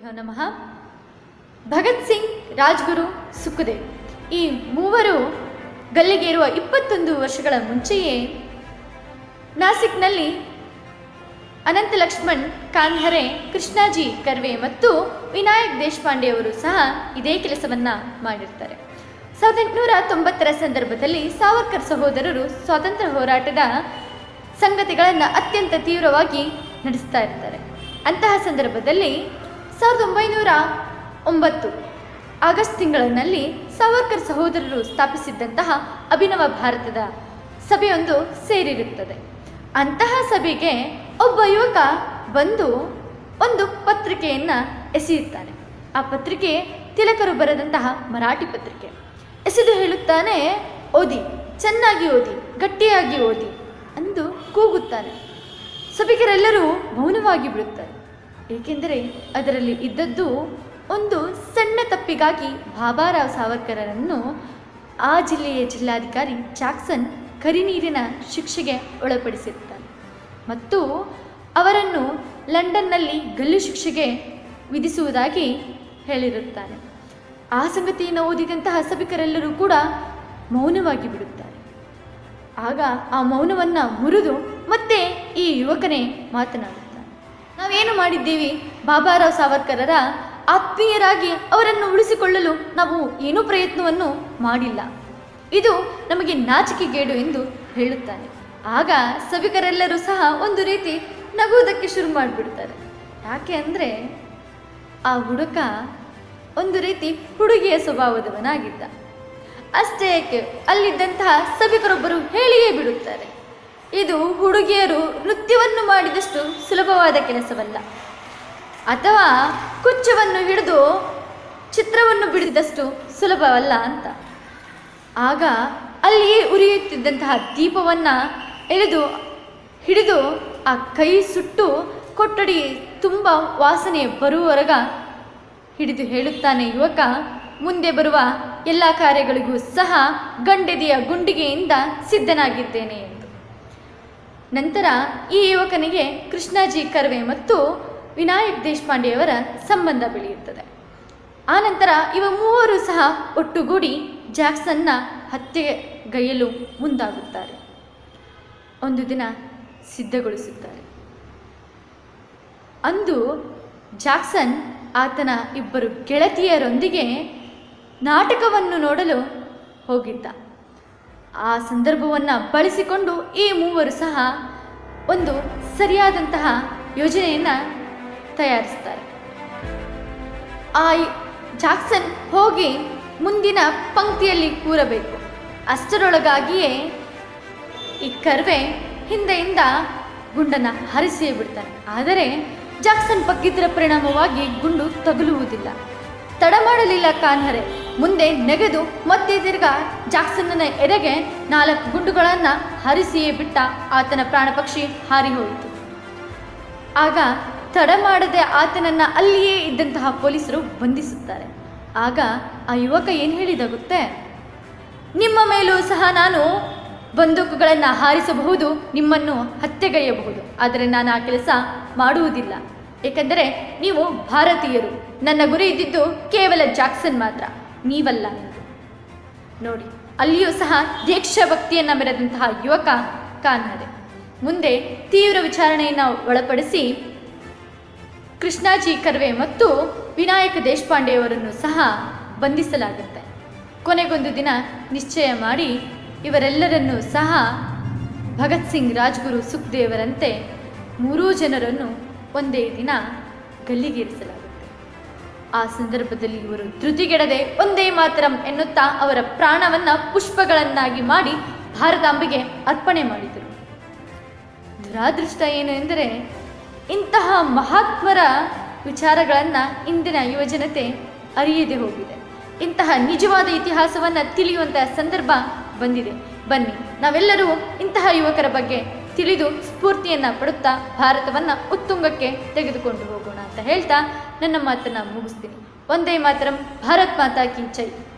ಗುರುಭ್ಯೋ ನಮಃ ಭಗತ್ ಸಿಂಗ್ ರಾಜ್ಗುರು ಸುಖದೇವ್ ಈ ಮೂವರು ಗಲ್ಲಿಗೇರುವ ಇಪ್ಪತ್ತೊಂದು ವರ್ಷಗಳ ಮುಂಚೆಯೇ ನಾಸಿಕ್ನಲ್ಲಿ ಅನಂತ ಲಕ್ಷ್ಮಣ್ ಕಾನ್ಹರೆ ಕೃಷ್ಣಾಜಿ ಕರ್ವೆ ಮತ್ತು ವಿನಾಯಕ್ ದೇಶಪಾಂಡೆ ಅವರು ಸಹ ಇದೇ ಕೆಲಸವನ್ನ ಮಾಡಿರ್ತಾರೆ ಸಾವಿರದ ಎಂಟುನೂರ ತೊಂಬತ್ತರ ಸಂದರ್ಭದಲ್ಲಿ ಸಾವರ್ಕರ್ ಸಹೋದರರು ಸ್ವಾತಂತ್ರ್ಯ ಹೋರಾಟದ ಸಂಗತಿಗಳನ್ನು ಅತ್ಯಂತ ತೀವ್ರವಾಗಿ ನಡೆಸ್ತಾ ಇರ್ತಾರೆ ಅಂತಹ ಸಂದರ್ಭದಲ್ಲಿ ಸಾವಿರದ ಒಂಬೈನೂರ ಒಂಬತ್ತು ಆಗಸ್ಟ್ ತಿಂಗಳಿನಲ್ಲಿ ಸಾವರ್ಕರ್ ಸಹೋದರರು ಸ್ಥಾಪಿಸಿದ್ದಂತಹ ಅಭಿನವ ಭಾರತದ ಸಭೆಯೊಂದು ಸೇರಿರುತ್ತದೆ ಅಂತಹ ಸಭೆಗೆ ಒಬ್ಬ ಯುವಕ ಬಂದು ಒಂದು ಪತ್ರಿಕೆಯನ್ನು ಎಸೆಯುತ್ತಾನೆ ಆ ಪತ್ರಿಕೆ ತಿಲಕರು ಬರೆದಂತಹ ಮರಾಠಿ ಪತ್ರಿಕೆ ಎಸೆದು ಹೇಳುತ್ತಾನೆ ಓದಿ ಚೆನ್ನಾಗಿ ಓದಿ ಗಟ್ಟಿಯಾಗಿ ಓದಿ ಅಂದು ಕೂಗುತ್ತಾನೆ ಸಭಿಕರೆಲ್ಲರೂ ಮೌನವಾಗಿ ಬಿಡುತ್ತಾರೆ ಏಕೆಂದರೆ ಅದರಲ್ಲಿ ಇದ್ದದ್ದು ಒಂದು ಸಣ್ಣ ತಪ್ಪಿಗಾಗಿ ಬಾಬಾರಾವ್ ಸಾವರ್ಕರರನ್ನು ಆ ಜಿಲ್ಲೆಯ ಜಿಲ್ಲಾಧಿಕಾರಿ ಜಾಕ್ಸನ್ ಕರಿನೀರಿನ ಶಿಕ್ಷೆಗೆ ಒಳಪಡಿಸಿರ್ತಾನೆ ಮತ್ತು ಅವರನ್ನು ಲಂಡನ್ನಲ್ಲಿ ಗಲ್ಲು ಶಿಕ್ಷೆಗೆ ವಿಧಿಸುವುದಾಗಿ ಹೇಳಿರುತ್ತಾನೆ ಆ ಸಂಗತಿಯನ್ನು ಓದಿದಂತಹ ಸಭಿಕರೆಲ್ಲರೂ ಕೂಡ ಮೌನವಾಗಿ ಬಿಡುತ್ತಾರೆ ಆಗ ಆ ಮೌನವನ್ನು ಮುರಿದು ಮತ್ತೆ ಈ ಯುವಕನೇ ಮಾತನಾಡುತ್ತಾನೆ ನಾವೇನು ಮಾಡಿದ್ದೀವಿ ಬಾಬಾರಾವ್ ಸಾವರ್ಕರರ ಆತ್ಮೀಯರಾಗಿ ಅವರನ್ನು ಉಳಿಸಿಕೊಳ್ಳಲು ನಾವು ಏನೂ ಪ್ರಯತ್ನವನ್ನು ಮಾಡಿಲ್ಲ ಇದು ನಮಗೆ ನಾಚಿಕೆಗೇಡು ಎಂದು ಹೇಳುತ್ತಾನೆ ಆಗ ಸಭಿಕರೆಲ್ಲರೂ ಸಹ ಒಂದು ರೀತಿ ನಗುವುದಕ್ಕೆ ಶುರು ಮಾಡಿಬಿಡ್ತಾರೆ ಯಾಕೆ ಅಂದರೆ ಆ ಹುಡುಗ ಒಂದು ರೀತಿ ಹುಡುಗಿಯ ಸ್ವಭಾವದವನಾಗಿದ್ದ ಅಷ್ಟೇ ಏಕೆ ಅಲ್ಲಿದ್ದಂತಹ ಸಭಿಕರೊಬ್ಬರು ಹೇಳಿಯೇ ಬಿಡುತ್ತಾರೆ ಇದು ಹುಡುಗಿಯರು ನೃತ್ಯವನ್ನು ಮಾಡಿದಷ್ಟು ಸುಲಭವಾದ ಕೆಲಸವಲ್ಲ ಅಥವಾ ಕುಚ್ಚವನ್ನು ಹಿಡಿದು ಚಿತ್ರವನ್ನು ಬಿಡಿದಷ್ಟು ಸುಲಭವಲ್ಲ ಅಂತ ಆಗ ಅಲ್ಲಿಯೇ ಉರಿಯುತ್ತಿದ್ದಂತಹ ದೀಪವನ್ನು ಎಳೆದು ಹಿಡಿದು ಆ ಕೈ ಸುಟ್ಟು ಕೊಠಡಿ ತುಂಬ ವಾಸನೆ ಬರುವವರೆಗ ಹಿಡಿದು ಹೇಳುತ್ತಾನೆ ಯುವಕ ಮುಂದೆ ಬರುವ ಎಲ್ಲ ಕಾರ್ಯಗಳಿಗೂ ಸಹ ಗಂಡೆದೆಯ ಗುಂಡಿಗೆಯಿಂದ ಸಿದ್ಧನಾಗಿದ್ದೇನೆ ಎಂದು ನಂತರ ಈ ಯುವಕನಿಗೆ ಕೃಷ್ಣಾಜಿ ಕರ್ವೆ ಮತ್ತು ವಿನಾಯಕ್ ದೇಶಪಾಂಡೆಯವರ ಸಂಬಂಧ ಬೆಳೆಯುತ್ತದೆ ಆನಂತರ ಇವ ಮೂವರು ಸಹ ಒಟ್ಟುಗೂಡಿ ಜಾಕ್ಸನ್ನ ಹತ್ಯೆಗೈಯಲು ಮುಂದಾಗುತ್ತಾರೆ ಒಂದು ದಿನ ಸಿದ್ಧಗೊಳಿಸುತ್ತಾರೆ ಅಂದು ಜಾಕ್ಸನ್ ಆತನ ಇಬ್ಬರು ಗೆಳತಿಯರೊಂದಿಗೆ ನಾಟಕವನ್ನು ನೋಡಲು ಹೋಗಿದ್ದ ಆ ಸಂದರ್ಭವನ್ನು ಬಳಸಿಕೊಂಡು ಈ ಮೂವರು ಸಹ ಒಂದು ಸರಿಯಾದಂತಹ ಯೋಜನೆಯನ್ನು ತಯಾರಿಸ್ತಾರೆ ಆ ಜಾಕ್ಸನ್ ಹೋಗಿ ಮುಂದಿನ ಪಂಕ್ತಿಯಲ್ಲಿ ಕೂರಬೇಕು ಅಷ್ಟರೊಳಗಾಗಿಯೇ ಈ ಕರ್ವೆ ಹಿಂದೆಯಿಂದ ಗುಂಡನ್ನು ಹರಿಸಿಯೇ ಬಿಡ್ತಾನೆ ಆದರೆ ಜಾಕ್ಸನ್ ಬಗ್ಗಿದ್ದರ ಪರಿಣಾಮವಾಗಿ ಗುಂಡು ತಗುಲುವುದಿಲ್ಲ ತಡ ಮಾಡಲಿಲ್ಲ ಕಾನ್ಹರೆ ಮುಂದೆ ನೆಗೆದು ಮತ್ತೆ ತಿರ್ಗಾ ಜಾಕ್ಸನ್ನ ಎದೆಗೆ ನಾಲ್ಕು ಗುಂಡುಗಳನ್ನು ಹರಿಸಿಯೇ ಬಿಟ್ಟ ಆತನ ಪ್ರಾಣ ಪಕ್ಷಿ ಹಾರಿ ಹೋಯಿತು ಆಗ ತಡ ಮಾಡದೆ ಆತನನ್ನು ಅಲ್ಲಿಯೇ ಇದ್ದಂತಹ ಪೊಲೀಸರು ಬಂಧಿಸುತ್ತಾರೆ ಆಗ ಆ ಯುವಕ ಏನು ಹೇಳಿದ ಗೊತ್ತೇ ನಿಮ್ಮ ಮೇಲೂ ಸಹ ನಾನು ಬಂದೂಕುಗಳನ್ನು ಹಾರಿಸಬಹುದು ನಿಮ್ಮನ್ನು ಹತ್ಯೆಗೈಯಬಹುದು ಆದರೆ ನಾನು ಆ ಕೆಲಸ ಮಾಡುವುದಿಲ್ಲ ಏಕೆಂದರೆ ನೀವು ಭಾರತೀಯರು ನನ್ನ ಗುರಿ ಇದ್ದಿದ್ದು ಕೇವಲ ಜಾಕ್ಸನ್ ಮಾತ್ರ ನೀವಲ್ಲ ಎಂದು ನೋಡಿ ಅಲ್ಲಿಯೂ ಸಹ ಭಕ್ತಿಯನ್ನು ಮೆರೆದಂತಹ ಯುವಕ ಕಾನ್ಹರೆ ಮುಂದೆ ತೀವ್ರ ವಿಚಾರಣೆಯನ್ನು ಒಳಪಡಿಸಿ ಕೃಷ್ಣಾಜಿ ಕರ್ವೆ ಮತ್ತು ವಿನಾಯಕ ದೇಶಪಾಂಡೆಯವರನ್ನು ಸಹ ಬಂಧಿಸಲಾಗುತ್ತೆ ಕೊನೆಗೊಂದು ದಿನ ನಿಶ್ಚಯ ಮಾಡಿ ಇವರೆಲ್ಲರನ್ನೂ ಸಹ ಭಗತ್ ಸಿಂಗ್ ರಾಜ್ಗುರು ಸುಖದೇವರಂತೆ ಮೂರೂ ಜನರನ್ನು ಒಂದೇ ದಿನ ಗಲ್ಲಿಗೇರಿಸಲಾಗುತ್ತೆ ಆ ಸಂದರ್ಭದಲ್ಲಿ ಇವರು ಧೃತಿಗೆಡದೆ ಒಂದೇ ಮಾತರಂ ಎನ್ನುತ್ತಾ ಅವರ ಪ್ರಾಣವನ್ನ ಪುಷ್ಪಗಳನ್ನಾಗಿ ಮಾಡಿ ಭಾರತಾಂಬೆಗೆ ಅರ್ಪಣೆ ಮಾಡಿದರು ದುರಾದೃಷ್ಟ ಏನು ಎಂದರೆ ಇಂತಹ ಮಹಾತ್ಮರ ವಿಚಾರಗಳನ್ನು ಇಂದಿನ ಯುವಜನತೆ ಅರಿಯದೆ ಹೋಗಿದೆ ಇಂತಹ ನಿಜವಾದ ಇತಿಹಾಸವನ್ನು ತಿಳಿಯುವಂತಹ ಸಂದರ್ಭ ಬಂದಿದೆ ಬನ್ನಿ ನಾವೆಲ್ಲರೂ ಇಂತಹ ಯುವಕರ ಬಗ್ಗೆ ತಿಳಿದು ಸ್ಫೂರ್ತಿಯನ್ನು ಪಡುತ್ತಾ ಭಾರತವನ್ನು ಉತ್ತುಂಗಕ್ಕೆ ತೆಗೆದುಕೊಂಡು ಹೋಗೋಣ ಅಂತ ಹೇಳ್ತಾ ನನ್ನ ಮಾತನ್ನು ಮುಗಿಸ್ತೀನಿ ಒಂದೇ ಮಾತರಂ ಭಾರತ್ ಮಾತಾ ಕಿ ಜೈ